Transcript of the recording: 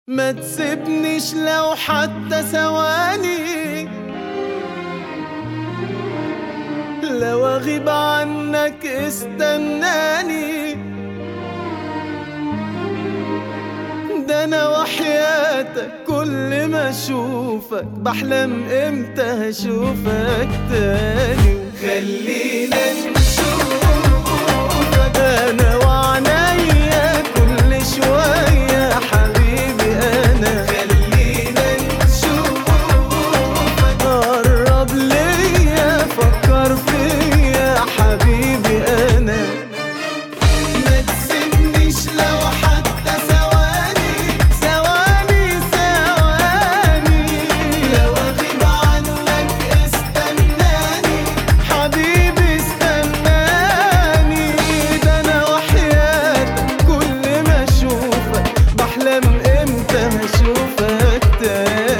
ما تسيبنيش لو حتى ثواني لو اغيب عنك استناني ده انا وحياتك كل ما اشوفك بحلم امتى هشوفك تاني خلينا نشوفك انا وعنيا كل شوية حبيبي انا خلينا نشوفك قرب ليا فكر فيا حبيبي انا ما تسيبنيش لو حتى ثواني ثواني ثواني لو اغيب عنك استناني حبيبي استناني ده انا وحياتك كل ما اشوفك بحلم امتى هشوفك تاني